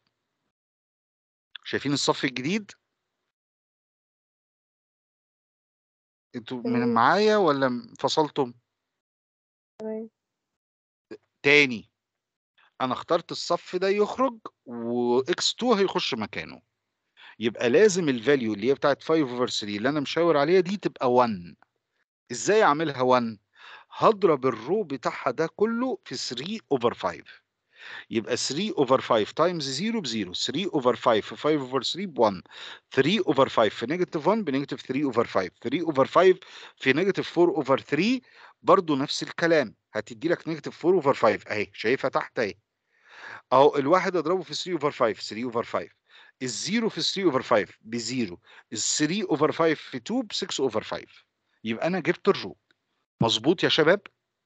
شايفين الصف الجديد انتوا من تمام. معايا ولا فصلتم تمام تاني انا اخترت الصف ده يخرج واكس 2 هيخش مكانه يبقى لازم الفاليو اللي هي بتاعت 5 اوفر 3 اللي انا مشاور عليها دي تبقى 1 ازاي اعملها 1 هضرب الرو بتاعها ده كله في 3 اوفر 5 يبقى 3 اوفر 5 تايمز 0 ب 0 3 اوفر 5 في 5 اوفر 3 ب 1 3 اوفر 5 في نيجاتيف 1 بنيجاتيف 3 اوفر 5 3 اوفر 5 في نيجاتيف 4 اوفر 3 برضو نفس الكلام هتدي لك نيجاتيف 4 اوفر 5 اهي شايفها تحت اهي اهو الواحد اضربه في 3 اوفر 5 3 اوفر 5 الزيرو في 3 اوفر 5 بزيرو ال 3 اوفر 5 في 2 ب 6 اوفر 5 يبقى انا جبت الرو مظبوط يا شباب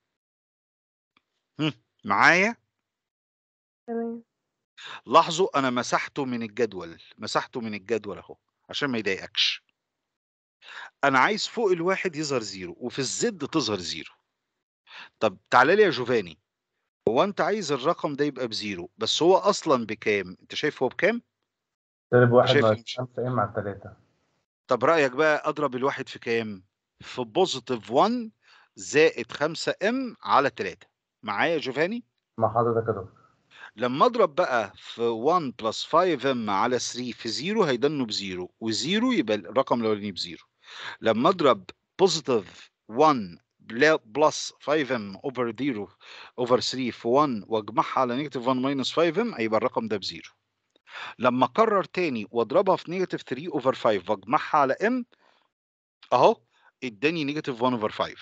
هم، معايا تمام لاحظوا انا مسحته من الجدول مسحته من الجدول اهو عشان ما يضايقكش انا عايز فوق الواحد يظهر زيرو وفي الزد تظهر زيرو طب تعالى لي يا جوفاني هو انت عايز الرقم ده يبقى بزيرو بس هو اصلا بكام انت شايف هو بكام سالب واحد شايف ناقص مش- 5 ام على 3 طب رايك بقى اضرب الواحد في كام في بوزيتيف 1 زائد 5 ام على 3 معايا يا جوفاني مع حضرتك يا دكتور لما اضرب بقى في 1 بلس 5 ام على 3 في 0 هيدنوا بزيرو وزيرو يبقى الرقم الاولاني بزيرو لما اضرب بوزيتيف 1 بلس 5 ام اوفر 0 اوفر 3 في 1 واجمعها على نيجاتيف 1 ماينس 5 ام هيبقى الرقم ده بزيرو لما اكرر تاني واضربها في نيجاتيف 3 اوفر 5 واجمعها على ام اهو اداني نيجاتيف 1 اوفر 5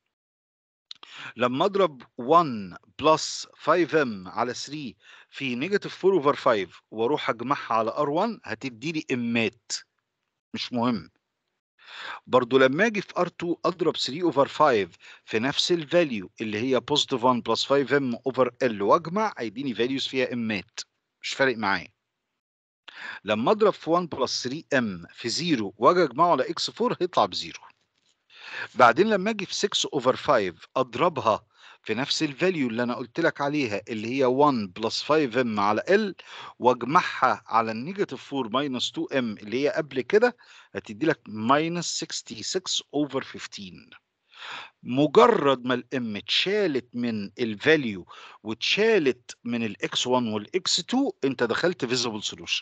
لما اضرب 1 بلس 5 ام على 3 في نيجاتيف 4 اوفر 5 واروح اجمعها على ار1 هتدي لي امات مش مهم برضو لما اجي في ار2 اضرب 3 اوفر 5 في نفس الفاليو اللي هي بوزيتيف 1 بلس 5 ام اوفر ال واجمع هيديني فاليوز فيها امات مش فارق معايا لما اضرب في 1 بلس 3 ام في 0 واجي اجمعه على اكس 4 هيطلع بزيرو بعدين لما اجي في 6 اوفر 5 اضربها في نفس الفاليو اللي انا قلت لك عليها اللي هي 1 بلس 5 ام على ال واجمعها على النيجاتيف 4 ماينس 2 ام اللي هي قبل كده هتدي لك ماينس 66 اوفر 15 مجرد ما الام اتشالت من الفاليو واتشالت من الاكس 1 والاكس 2 انت دخلت فيزيبل سولوشن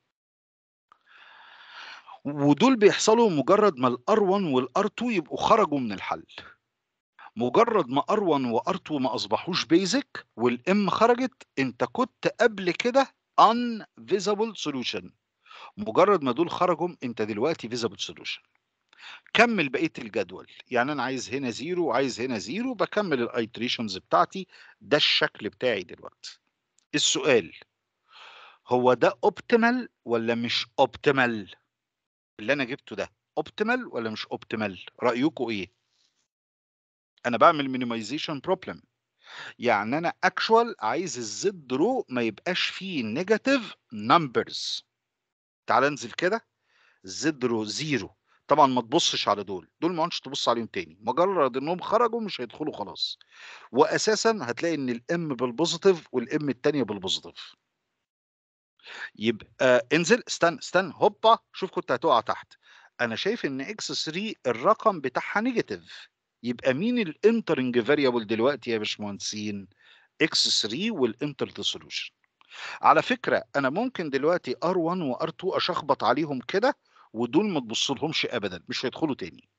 ودول بيحصلوا مجرد ما الار 1 والار 2 يبقوا خرجوا من الحل مجرد ما ار 1 وار 2 ما اصبحوش بيزك والام خرجت انت كنت قبل كده ان فيزيبل سولوشن مجرد ما دول خرجوا انت دلوقتي فيزيبل سولوشن كمل بقيه الجدول يعني انا عايز هنا زيرو وعايز هنا زيرو بكمل الايتريشنز بتاعتي ده الشكل بتاعي دلوقتي السؤال هو ده اوبتيمال ولا مش اوبتيمال اللي انا جبته ده اوبتيمال ولا مش اوبتيمال رايكم ايه انا بعمل مينيمايزيشن بروبلم يعني انا اكشوال عايز الزد رو ما يبقاش فيه نيجاتيف نمبرز تعال انزل كده الزد رو زيرو طبعا ما تبصش على دول دول ما عادش تبص عليهم تاني مجرد انهم خرجوا مش هيدخلوا خلاص واساسا هتلاقي ان الام بالبوزيتيف والام التانية بالبوزيتيف يبقى انزل استنى استنى هوبا شوف كنت هتقع تحت انا شايف ان اكس 3 الرقم بتاعها نيجاتيف يبقى مين الانترنج فاريبل دلوقتي يا باشمهندسين اكس 3 والانتر سولوشن على فكره انا ممكن دلوقتي ار 1 وار 2 اشخبط عليهم كده ودول ما تبصلهمش ابدا مش هيدخلوا تاني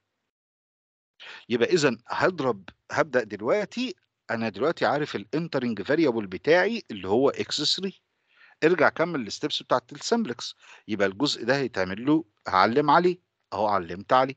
يبقى اذا هضرب هبدا دلوقتي انا دلوقتي عارف الانترنج فاريبل بتاعي اللي هو اكس 3 ارجع كمل الستبس بتاعت السمبلكس يبقى الجزء ده هيتعمل له هعلم عليه اهو علمت عليه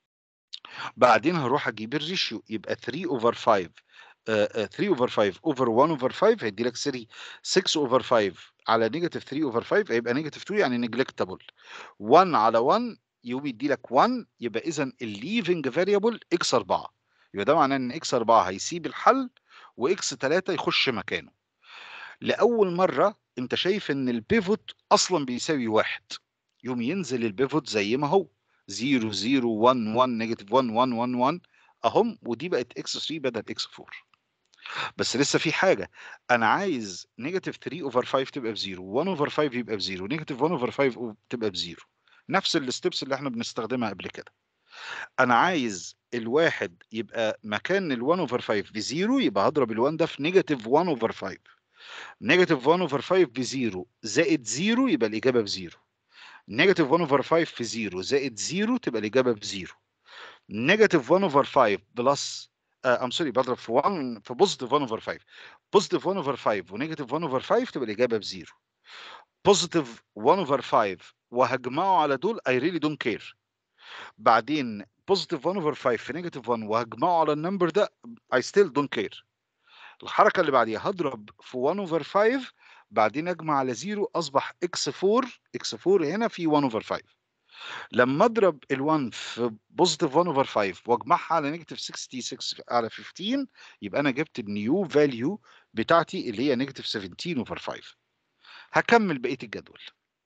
بعدين هروح اجيب الريشيو يبقى 3 اوفر 5 3 اوفر 5 اوفر 1 اوفر 5 هيدي لك 3 6 اوفر 5 على نيجاتيف 3 اوفر 5 هيبقى نيجاتيف 2 يعني نيجلكتابل 1 على 1 يقوم يدي لك 1 يبقى اذا الليفنج فاريبل اكس 4 يبقى ده معناه ان اكس 4 هيسيب الحل واكس 3 يخش مكانه لاول مره انت شايف ان البيفوت اصلا بيساوي واحد يوم ينزل البيفوت زي ما هو 0 0 1 1 نيجاتيف 1 1 1 1 اهم ودي بقت اكس 3 بدل اكس 4 بس لسه في حاجه انا عايز نيجاتيف 3 اوفر 5 تبقى بزيرو 1 اوفر 5 يبقى بزيرو نيجاتيف 1 اوفر 5 تبقى بزيرو نفس الستبس اللي احنا بنستخدمها قبل كده انا عايز الواحد يبقى مكان ال 1 اوفر 5 بزيرو يبقى هضرب ال 1 ده في نيجاتيف 1 اوفر 5 نيجاتيف 1 اوفر 5 بزيرو زائد زيرو يبقى الاجابه بزيرو نيجاتيف 1 اوفر 5 في زيرو زائد زيرو تبقى الاجابه بزيرو نيجاتيف 1 اوفر 5 بلس ام سوري بضرب في 1 في بوزيتيف 1 اوفر 5 بوزيتيف 1 اوفر 5 ونيجاتيف 1 اوفر 5 تبقى الاجابه بزيرو بوزيتيف 1 اوفر 5 وهجمعه على دول اي ريلي دونت كير بعدين بوزيتيف 1 اوفر 5 في نيجاتيف 1 وهجمعه على النمبر ده اي ستيل دونت كير الحركه اللي بعديها هضرب في 1 اوفر 5 بعدين اجمع على 0 اصبح اكس 4 اكس 4 هنا في 1 اوفر 5 لما اضرب ال1 في بوزيتيف 1 اوفر 5 واجمعها على نيجاتيف 66 على 15 يبقى انا جبت النيو فاليو بتاعتي اللي هي نيجاتيف 17 اوفر 5 هكمل بقيه الجدول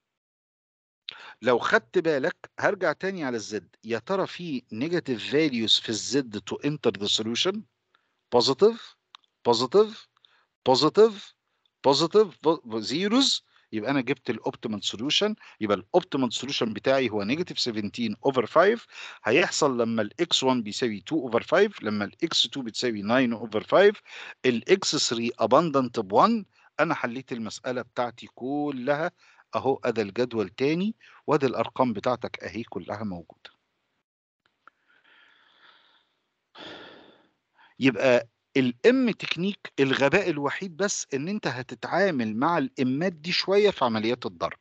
لو خدت بالك هرجع تاني على الزد يا ترى في نيجاتيف فاليوز في الزد تو انتر ذا سوليوشن بوزيتيف بوزيتيف بوزيتيف بوزيتيف زيروز يبقى انا جبت الاوبتيمال سوليوشن يبقى الاوبتيمال سوليوشن بتاعي هو نيجاتيف 17 اوفر 5 هيحصل لما الاكس 1 بيساوي 2 اوفر 5 لما الاكس 2 بتساوي 9 اوفر 5 الاكس 3 اباندنت ب 1 انا حليت المساله بتاعتي كلها اهو ادي الجدول تاني وادي الارقام بتاعتك اهي كلها موجوده يبقى الام تكنيك الغباء الوحيد بس ان انت هتتعامل مع الامات دي شويه في عمليات الضرب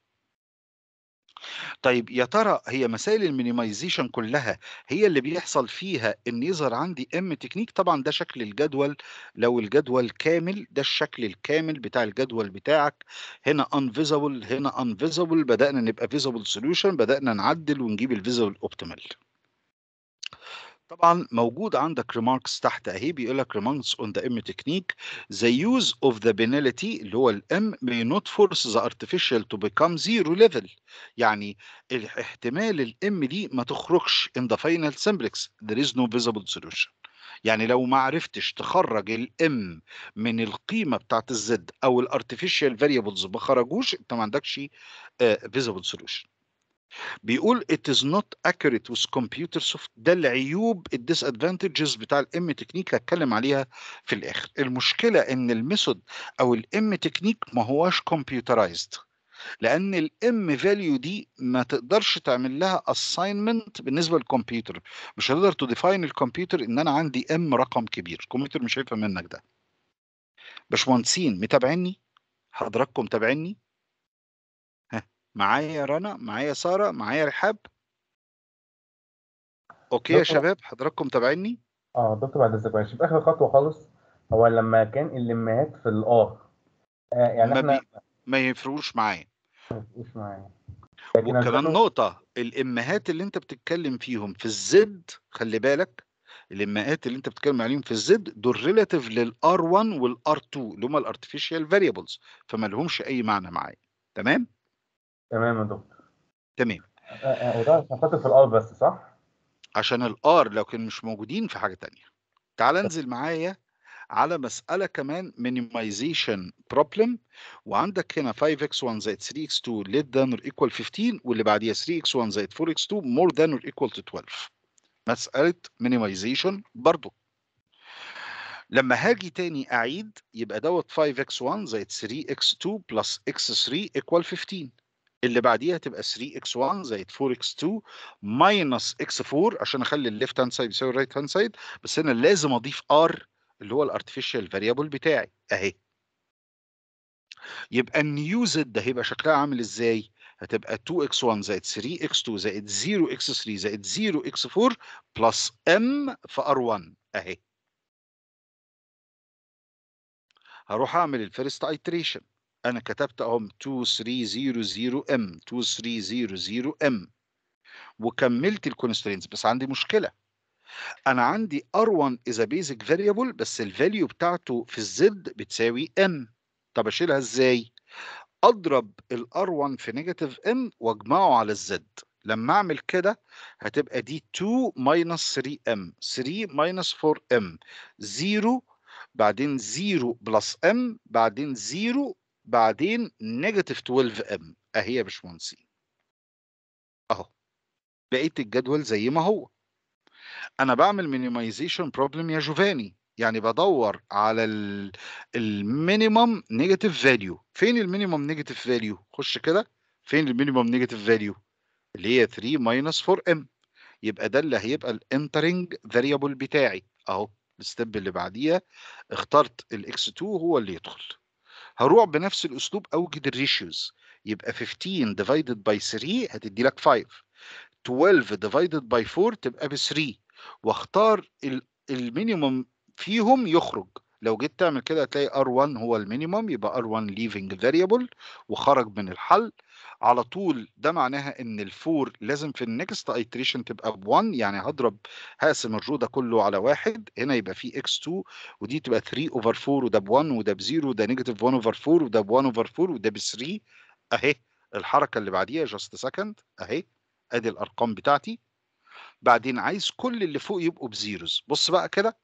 طيب يا ترى هي مسائل المينيمايزيشن كلها هي اللي بيحصل فيها ان يظهر عندي ام تكنيك طبعا ده شكل الجدول لو الجدول كامل ده الشكل الكامل بتاع الجدول بتاعك هنا unvisible هنا unvisible بدأنا نبقى visible solution بدأنا نعدل ونجيب الفيزبل اوبتيمال طبعا موجود عندك remarks تحت اهي بيقول لك remarks on the M technique the use of the penalty اللي هو الام may not force the artificial to become zero level يعني احتمال الام دي ما تخرجش in the final simplex there is no visible solution يعني لو ما عرفتش تخرج الام من القيمه بتاعت الزد او الارتفيشال فاريبلز ما خرجوش انت ما عندكش فيزبل سوليوشن بيقول it is not accurate with computer soft ده العيوب الديسادفانتجز بتاع الام تكنيك هتكلم عليها في الاخر المشكله ان الميثود او الام تكنيك ما هواش كمبيوترايزد لان الام فاليو دي ما تقدرش تعمل لها اساينمنت بالنسبه للكمبيوتر مش هتقدر تديفاين الكمبيوتر ان انا عندي ام رقم كبير الكمبيوتر مش هيفهم منك ده باشمهندسين متابعيني حضراتكم متابعيني ها معايا رنا معايا ساره معايا رحاب اوكي يا دكتور شباب حضراتكم متابعيني اه دكتور بعد اذنك معلش في اخر خطوه خالص هو لما كان اللمات في الار آه يعني ما احنا بي ما يفرقوش معايا مش معايا لكن وكمان هنزله نقطة الإمهات اللي أنت بتتكلم فيهم في الزد خلي بالك الإمهات اللي أنت بتتكلم عليهم في الزد دول ريلاتيف للآر 1 والآر 2 اللي هم الارتفيشال فاريبلز فما لهمش أي معنى معايا تمام؟ تمام يا دكتور تمام آه آه وده عشان خاطر في الار بس صح؟ عشان الآر لو كانوا مش موجودين في حاجة تانية تعال انزل معايا على مسألة كمان minimization problem وعندك هنا 5x1 زائد 3x2 less than or equal 15 واللي بعديها 3x1 زائد 4x2 more than or equal to 12 مسألة minimization برضو لما هاجي تاني أعيد يبقى دوت 5x1 زائد 3x2 plus x3 equal 15 اللي بعديها تبقى 3x1 زائد 4x2 minus x4 عشان اخلي الليفت هاند سايد يساوي الرايت هاند سايد بس هنا لازم اضيف r اللي هو الارتفيشال فاريبل بتاعي اهي يبقى النيو زد ده هيبقى شكلها عامل ازاي؟ هتبقى 2x1 زائد 3x2 زائد 0x3 زائد 0x4 بلس m في r1 اهي هروح اعمل الفيرست ايتريشن انا كتبت اهم 2300 m 2300 m وكملت الكونسترينز بس عندي مشكله انا عندي r1 is a basic variable بس الفاليو بتاعته في الزد بتساوي m طب اشيلها ازاي اضرب ال r1 في نيجاتيف m واجمعه على الزد لما اعمل كده هتبقى دي 2 minus 3m 3 minus 4m 0 بعدين 0 بلس m بعدين 0 بعدين نيجاتيف 12m اهي يا باشمهندسين اهو بقيت الجدول زي ما هو انا بعمل مينيمايزيشن بروبلم يا جوفاني يعني بدور على المينيمم نيجاتيف فاليو فين المينيمم نيجاتيف فاليو خش كده فين المينيمم نيجاتيف فاليو اللي هي 3 ماينس 4 ام يبقى ده اللي هيبقى الانترنج فاريبل بتاعي اهو الستيب اللي بعديها اخترت الاكس 2 هو اللي يدخل هروح بنفس الاسلوب اوجد الريشيوز يبقى 15 ديفايدد باي 3 هتدي لك 5 12 ديفايدد باي 4 تبقى ب 3 واختار المينيمم فيهم يخرج لو جيت تعمل كده هتلاقي R1 هو المينيمم يبقى R1 leaving variable وخرج من الحل على طول ده معناها ان الفور لازم في النكست ايتريشن تبقى ب1 يعني هضرب هقسم الرو ده كله على واحد هنا يبقى في x2 ودي تبقى 3 اوفر 4 وده ب1 وده ب0 وده نيجاتيف 1 اوفر 4 وده ب1 اوفر 4 وده ب3 اهي الحركه اللي بعديها جاست سكند اهي ادي الارقام بتاعتي بعدين عايز كل اللي فوق يبقوا بزيروز بص بقى كده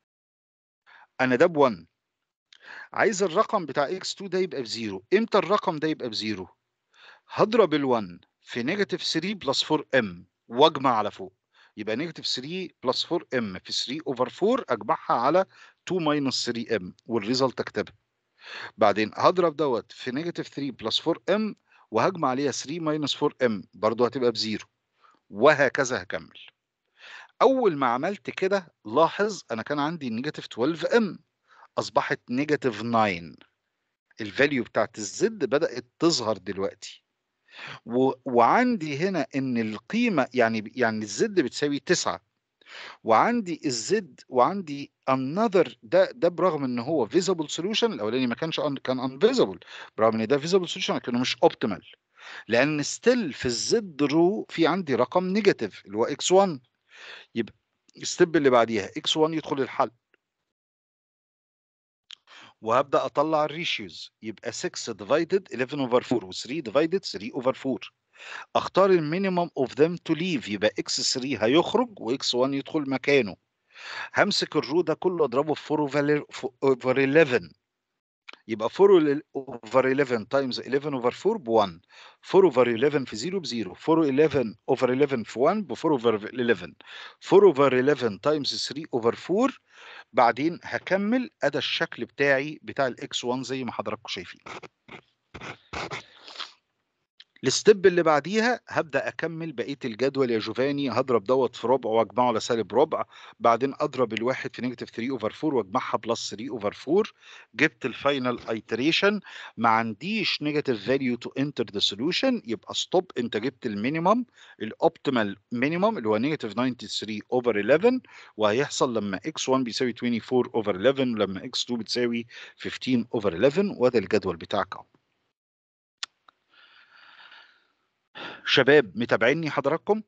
انا ده ب1 عايز الرقم بتاع x2 ده يبقى بزيرو امتى الرقم ده يبقى بزيرو هضرب ال1 في نيجاتيف 3 بلس 4m واجمع على فوق يبقى نيجاتيف 3 بلس 4m في 3 اوفر 4 اجمعها على 2 ماينس 3m والريزلت اكتبها بعدين هضرب دوت في نيجاتيف 3 بلس 4m وهجمع عليها 3 ماينس 4m برضه هتبقى بزيرو وهكذا هكمل اول ما عملت كده لاحظ انا كان عندي نيجاتيف 12m اصبحت نيجاتيف 9 الفاليو بتاعت الزد بدات تظهر دلوقتي و... وعندي هنا ان القيمه يعني يعني الزد بتساوي 9 وعندي الزد وعندي another ده ده برغم ان هو visible solution الاولاني ما كانش un... كان unvisible برغم ان ده visible solution لكنه مش optimal لان ستيل في الزد رو في عندي رقم نيجاتيف اللي هو x1 يبقى الستيب اللي بعديها x1 يدخل الحل وهبدا اطلع الريشيوز يبقى 6 ديفايدد 11 اوفر 4 و3 ديفايدد 3 اوفر 4 اختار المينيمم اوف ذم تو ليف يبقى x3 هيخرج وx1 يدخل مكانه همسك الرو ده كله اضربه في 4 اوفر 11 يبقى 4 اوفر 11 تايمز 11 اوفر 4 ب 1 4 اوفر 11 في 0 ب 0 4 11 اوفر 11 في 1 ب 4 اوفر 11 4 اوفر 11 تايمز 3 اوفر 4 بعدين هكمل ادى الشكل بتاعي بتاع الاكس 1 زي ما حضراتكم شايفين الستيب اللي بعديها هبدا اكمل بقيه الجدول يا جوفاني هضرب دوت في ربع واجمعه على سالب ربع بعدين اضرب الواحد في نيجاتيف 3 اوفر 4 واجمعها بلس 3 اوفر 4 جبت الفاينل ايتريشن ما عنديش نيجاتيف فاليو تو انتر ذا سوليوشن يبقى ستوب انت جبت المينيمم الاوبتيمال مينيمم اللي هو نيجاتيف 93 اوفر 11 وهيحصل لما اكس 1 بيساوي 24 اوفر 11 ولما اكس 2 بتساوي 15 اوفر 11 وده الجدول بتاعك اهو شباب متابعيني حضراتكم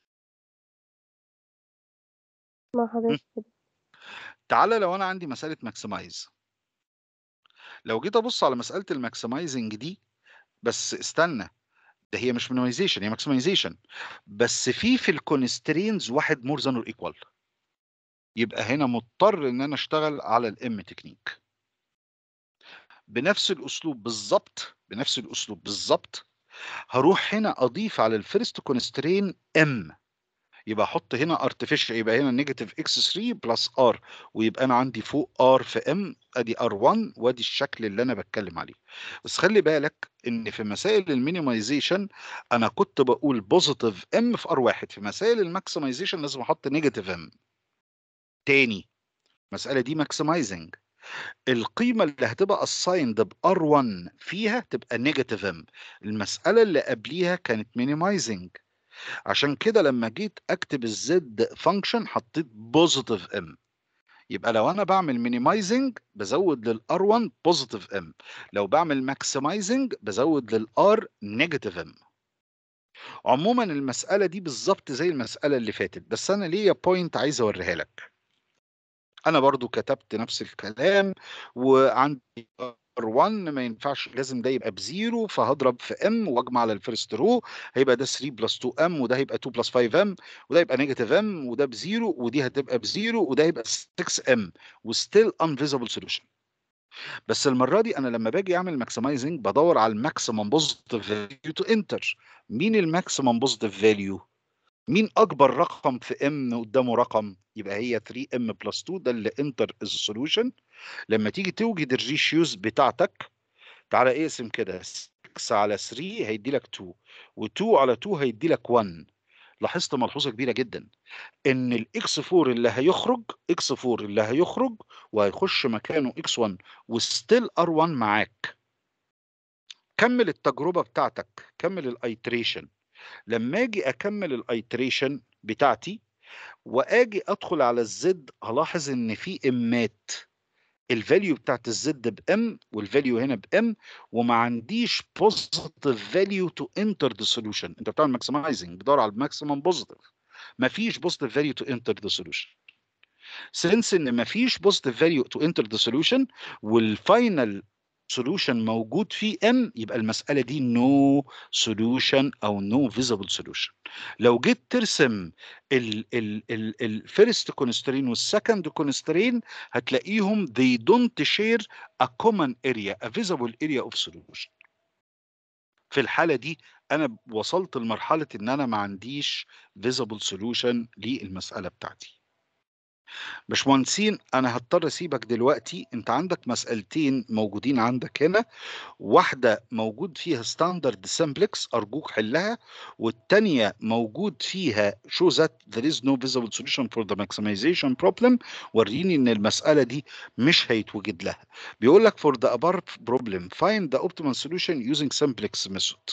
مع حضرتك كده تعالى لو انا عندي مساله ماكسمايز لو جيت ابص على مساله الماكسمايزنج دي بس استنى ده هي مش مينيمايزيشن هي ماكسمايزيشن بس في في الكونسترينز واحد مور ذان اور ايكوال يبقى هنا مضطر ان انا اشتغل على الام تكنيك بنفس الاسلوب بالظبط بنفس الاسلوب بالظبط هروح هنا اضيف على الفيرست كونسترين ام يبقى احط هنا ارتفيشال يبقى هنا نيجاتيف اكس 3 بلس ار ويبقى انا عندي فوق ار في ام ادي ار 1 وادي الشكل اللي انا بتكلم عليه بس خلي بالك ان في مسائل المينيمايزيشن انا كنت بقول بوزيتيف ام في ار 1 في مسائل الماكسمايزيشن لازم احط نيجاتيف ام تاني المساله دي ماكسمايزنج القيمه اللي هتبقى assigned ب R1 فيها تبقى نيجاتيف ام المساله اللي قبليها كانت مينيمايزنج عشان كده لما جيت اكتب الزد فانكشن حطيت بوزيتيف ام يبقى لو انا بعمل مينيمايزنج بزود للار 1 بوزيتيف ام لو بعمل ماكسمايزنج بزود للار نيجاتيف ام عموما المساله دي بالظبط زي المساله اللي فاتت بس انا ليا بوينت عايز اوريها لك انا برضو كتبت نفس الكلام وعندي R1 ما ينفعش لازم ده يبقى بزيرو فهضرب في ام واجمع على الفيرست رو هيبقى ده 3 بلس 2 ام وده هيبقى 2 بلس 5 ام وده يبقى نيجاتيف ام وده بزيرو ودي هتبقى بزيرو وده هيبقى 6 ام وستيل انفيزبل سوليوشن بس المره دي انا لما باجي اعمل ماكسمايزنج بدور على الماكسيمم بوزيتيف فاليو تو انتر مين الماكسيمم بوزيتيف فاليو مين اكبر رقم في ام قدامه رقم يبقى هي 3 ام بلس 2 ده اللي انتر از سوليوشن لما تيجي توجد الريشيوز بتاعتك تعالى اقسم كده 6 على 3 هيدي لك 2 و2 على 2 هيدي لك 1 لاحظت ملحوظه كبيره جدا ان الاكس 4 اللي هيخرج اكس 4 اللي هيخرج وهيخش مكانه اكس 1 وستيل ار 1 معاك كمل التجربه بتاعتك كمل الايتريشن لما اجي اكمل الايتريشن بتاعتي واجي ادخل على الزد هلاحظ ان في امات الفاليو بتاعت الزد بام والفاليو هنا بام وما عنديش بوزيتيف فاليو تو انتر ذا سوليوشن انت بتعمل ماكسمايزنج بتدور على الماكسيمم بوزيتيف ما فيش بوزيتيف فاليو تو انتر ذا سوليوشن سنس ان ما فيش بوزيتيف فاليو تو انتر ذا سوليوشن والفاينل سوليوشن موجود فيه ام يبقى المساله دي نو no سوليوشن او نو فيزبل سوليوشن لو جيت ترسم الفيرست كونسترين والسكند كونسترين هتلاقيهم they don't share a common area a visible area of solution في الحاله دي انا وصلت لمرحله ان انا ما عنديش visible solution للمساله بتاعتي باشمهندسين انا هضطر اسيبك دلوقتي انت عندك مسألتين موجودين عندك هنا واحدة موجود فيها ستاندرد سمبلكس ارجوك حلها والتانية موجود فيها show that there is no visible solution for the maximization problem وريني ان المسألة دي مش هيتوجد لها بيقول لك for the above problem find the optimal solution using simplex method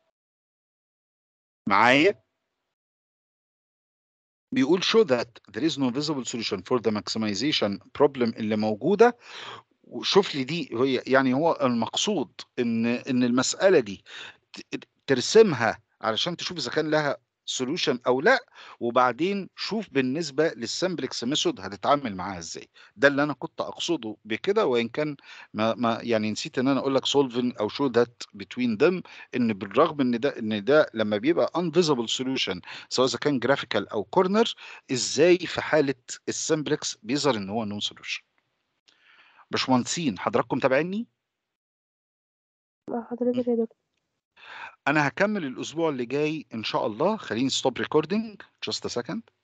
معايا بيقول show that there is no visible solution for the maximization problem اللي موجودة وشوف لي دي هي يعني هو المقصود ان ان المسألة دي ت- ترسمها علشان تشوف اذا كان لها solution او لا وبعدين شوف بالنسبه للسمبلكس ميثود هتتعامل معاها ازاي ده اللي انا كنت اقصده بكده وان كان ما, ما يعني نسيت ان انا اقول لك solving او show that between them ان بالرغم ان ده ان ده لما بيبقى unvisible solution سواء اذا كان جرافيكال او كورنر ازاي في حاله السمبلكس بيظهر ان هو نون سولوشن باشمهندسين حضراتكم متابعيني مع حضرتك يا دكتور انا هكمل الاسبوع اللي جاي ان شاء الله خليني ستوب ريكوردينج just a second